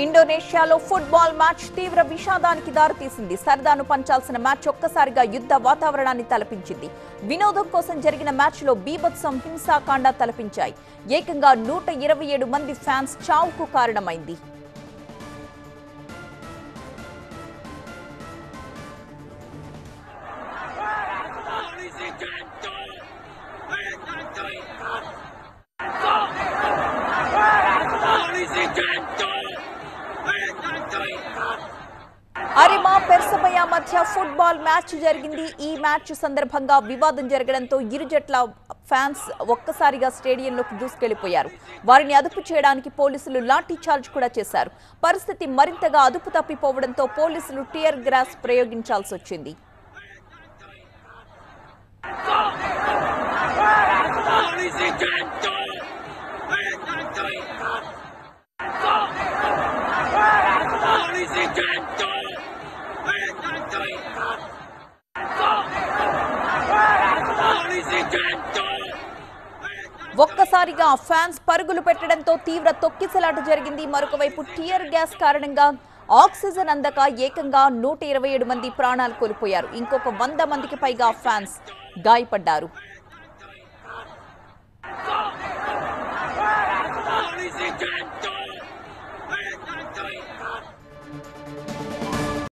ఇండోనేషియాలో football match తీవ్ర విషాదానికి దారితీసింది సరదాను పంచాల్సిన మ్యాచ్ ఒక్కసారిగా యుద్ధ వాతావరణాన్ని తలపించింది వినోదం కోసం జరిగిన మ్యాచ్లో బీభత్సం హింసాకాండ తలపించాయి ఏకంగా నూట ఇరవై ఏడు మంది ఫ్యాన్స్ చావుకు కారణమైంది అరిమా పెర్సమయ మధ్య ఫుట్బాల్ మ్యాచ్ జరిగింది ఈ మ్యాచ్ సందర్భంగా వివాదం జరగడంతో ఇరు జట్ల ఫ్యాన్స్ ఒక్కసారిగా స్టేడియంలోకి దూసుకెళ్లిపోయారు వారిని అదుపు చేయడానికి పోలీసులు లాఠీ చార్జ్ కూడా చేశారు పరిస్థితి మరింతగా అదుపు తప్పిపోవడంతో పోలీసులు టియర్ గ్రాస్ ప్రయోగించాల్సి వచ్చింది ఒక్కసారిగా ఫ్యాన్స్ పరుగులు పెట్టడంతో తీవ్ర తొక్కిసలాట జరిగింది మరొక వైపు టియర్ గ్యాస్ కారణంగా ఆక్సిజన్ అందక ఏకంగా నూట ఇరవై ఏడు మంది ప్రాణాలు కోల్పోయారు ఇంకొక వంద మందికి పైగా ఫ్యాన్స్ గాయపడ్డారు